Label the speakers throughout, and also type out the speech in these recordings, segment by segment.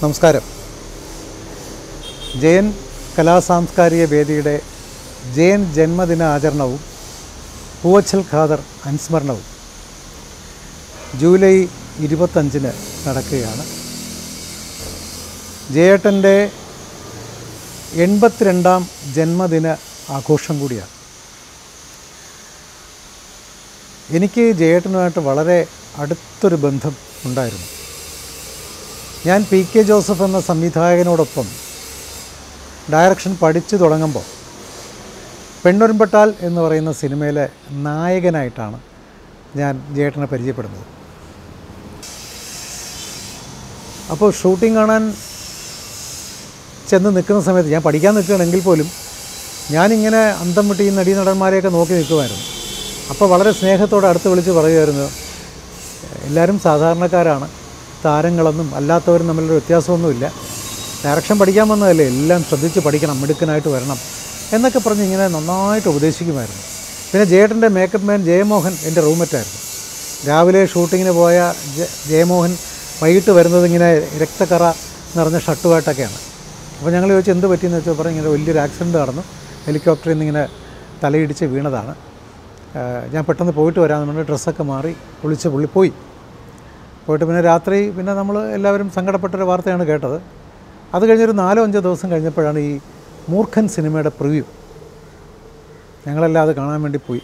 Speaker 1: നമസ്കാരം ജയൻ കലാസാംസ്കാരിക വേദിയുടെ ജയൻ ജന്മദിന ആചരണവും പൂവച്ചൽ ഖാദർ അനുസ്മരണവും ജൂലൈ ഇരുപത്തഞ്ചിന് നടക്കുകയാണ് ജയേട്ടൻ്റെ എൺപത്തിരണ്ടാം ജന്മദിന ആഘോഷം കൂടിയാണ് എനിക്ക് ജയേട്ടനുമായിട്ട് വളരെ അടുത്തൊരു ബന്ധം ഉണ്ടായിരുന്നു ഞാൻ പി കെ ജോസഫ് എന്ന സംവിധായകനോടൊപ്പം ഡയറക്ഷൻ പഠിച്ചു തുടങ്ങുമ്പോൾ പെണ്ണൊരുമ്പെട്ടാൽ എന്ന് പറയുന്ന സിനിമയിലെ നായകനായിട്ടാണ് ഞാൻ ജയേട്ടനെ പരിചയപ്പെടുന്നത് അപ്പോൾ ഷൂട്ടിംഗ് കാണാൻ ചെന്ന് നിൽക്കുന്ന സമയത്ത് ഞാൻ പഠിക്കാൻ നിൽക്കുകയാണെങ്കിൽ പോലും ഞാനിങ്ങനെ അന്തം വിട്ട് ഈ നടീനടന്മാരെയൊക്കെ നോക്കി നിൽക്കുമായിരുന്നു അപ്പോൾ വളരെ സ്നേഹത്തോടെ അടുത്ത് വിളിച്ച് പറയുമായിരുന്നു എല്ലാവരും സാധാരണക്കാരാണ് താരങ്ങളൊന്നും അല്ലാത്തവരും തമ്മിലൊരു വ്യത്യാസമൊന്നുമില്ല ഡയറക്ഷൻ പഠിക്കാൻ വന്നതല്ലേ എല്ലാം ശ്രദ്ധിച്ച് പഠിക്കണം മിടുക്കനായിട്ട് വരണം എന്നൊക്കെ പറഞ്ഞ് ഇങ്ങനെ നന്നായിട്ട് ഉപദേശിക്കുമായിരുന്നു പിന്നെ ജയേട്ടൻ്റെ മേക്കപ്പ് മാൻ ജയമോഹൻ എൻ്റെ റൂംമേറ്റായിരുന്നു രാവിലെ ഷൂട്ടിങ്ങിന് പോയ ജ ജയമോഹൻ വൈകിട്ട് വരുന്നത് ഇങ്ങനെ രക്തക്കറ നിറഞ്ഞ ഷർട്ടുമായിട്ടൊക്കെയാണ് അപ്പോൾ ഞങ്ങൾ ചോദിച്ചു എന്ത് പറ്റിയെന്ന് വെച്ചാൽ പറഞ്ഞു ഇങ്ങനെ വലിയൊരു ആക്സിഡൻറ്റ് നടന്നു ഹെലികോപ്റ്ററിൽ നിന്ന് ഇങ്ങനെ തലയിടിച്ച് വീണതാണ് ആ, ഞാൻ പെട്ടെന്ന് പോയിട്ട് വരാമെന്ന് പറഞ്ഞ് ഡ്രസ്സൊക്കെ മാറി കുളിച്ച് പുള്ളി പോയി പോയിട്ട് പിന്നെ രാത്രി പിന്നെ നമ്മൾ എല്ലാവരും സങ്കടപ്പെട്ടൊരു വാർത്തയാണ് കേട്ടത് അത് കഴിഞ്ഞൊരു നാലോ അഞ്ചോ ദിവസം കഴിഞ്ഞപ്പോഴാണ് ഈ മൂർഖൻ സിനിമയുടെ പ്രിവ്യൂ ഞങ്ങളെല്ലാം അത് കാണാൻ വേണ്ടി പോയി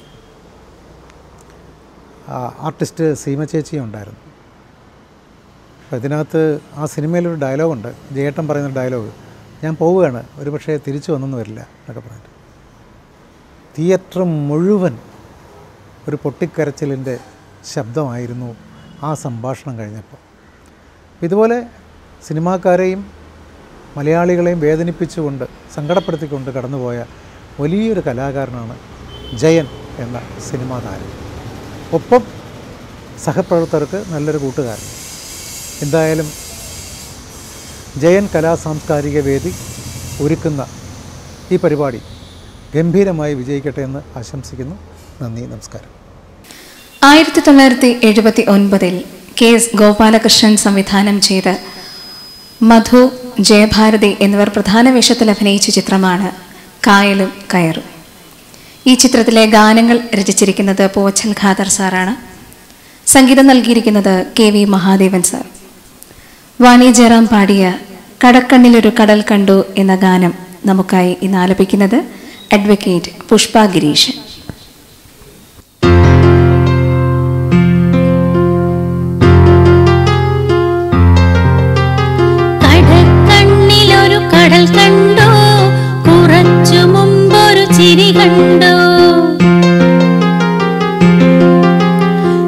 Speaker 1: ആ, ആർട്ടിസ്റ്റ് സീമ ചേച്ചിയും ഉണ്ടായിരുന്നു അപ്പോൾ ഇതിനകത്ത് ആ സിനിമയിലൊരു ഡയലോഗുണ്ട് ജയേട്ടൻ പറയുന്ന ഡയലോഗ് ഞാൻ പോവുകയാണ് ഒരു പക്ഷേ തിരിച്ചു വന്നെന്ന് വരില്ല എന്നൊക്കെ പറഞ്ഞിട്ട് തിയേറ്റർ മുഴുവൻ ഒരു പൊട്ടിക്കരച്ചിലിൻ്റെ ശബ്ദമായിരുന്നു ആ സംഭാഷണം കഴിഞ്ഞപ്പോൾ ഇതുപോലെ സിനിമാക്കാരെയും മലയാളികളെയും വേദനിപ്പിച്ചുകൊണ്ട് സങ്കടപ്പെടുത്തിക്കൊണ്ട് കടന്നുപോയ വലിയൊരു കലാകാരനാണ് ജയൻ എന്ന സിനിമാ താരം ഒപ്പം സഹപ്രവർത്തകർക്ക് നല്ലൊരു കൂട്ടുകാരൻ എന്തായാലും ജയൻ കലാ സാംസ്കാരിക വേദി ഒരുക്കുന്ന ഈ പരിപാടി ഗംഭീരമായി വിജയിക്കട്ടെ എന്ന് ആശംസിക്കുന്നു നന്ദി നമസ്കാരം
Speaker 2: ആയിരത്തി തൊള്ളായിരത്തി എഴുപത്തി ഒൻപതിൽ കെ എസ് ഗോപാലകൃഷ്ണൻ സംവിധാനം ചെയ്ത് മധു ജയഭാരതി എന്നിവർ പ്രധാന വേഷത്തിൽ അഭിനയിച്ച ചിത്രമാണ് കായലും കയറും ഈ ചിത്രത്തിലെ ഗാനങ്ങൾ രചിച്ചിരിക്കുന്നത് പോച്ചൽ ഖാദർ സാറാണ് സംഗീതം നൽകിയിരിക്കുന്നത് K V Mahadevan sir Vani Jairam പാടിയ കടക്കണ്ണിലൊരു കടൽ കണ്ടു എന്ന ഗാനം നമുക്കായി ഇന്ന് ആലപിക്കുന്നത് അഡ്വക്കേറ്റ് പുഷ്പ ഗിരീഷൻ
Speaker 3: കടക്കണ്ണിലൊരു കടൽ കണ്ടു കുറച്ചു മുമ്പൊരു ചിരി കണ്ടു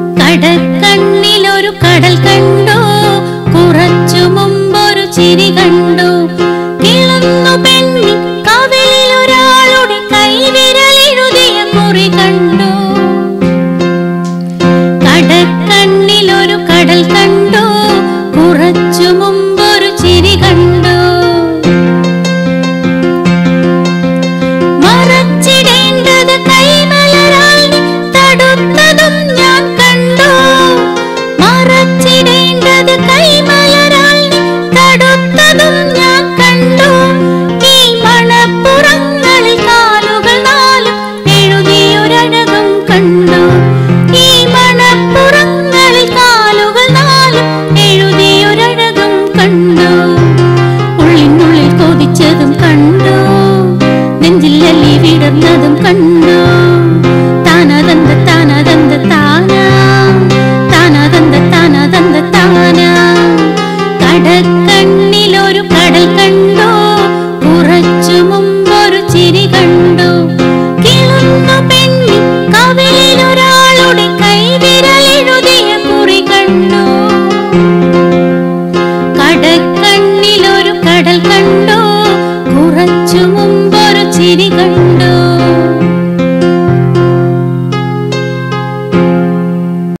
Speaker 3: കടക്കണ്ണിലൊരു കടൽ കണ്ടു കുറച്ചു മുമ്പൊരു ചിരി കണ്ടു